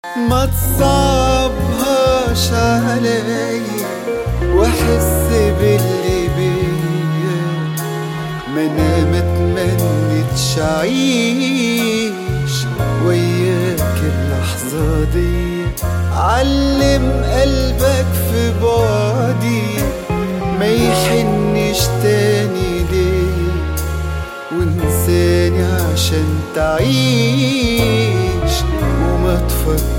ما تصعبهاش علي واحس باللي بيا ما انا متمني تعيش وياك اللحظة دي علم قلبك في بعدي ما يحنش تاني ليه وانساني عشان تعيش وما تفكر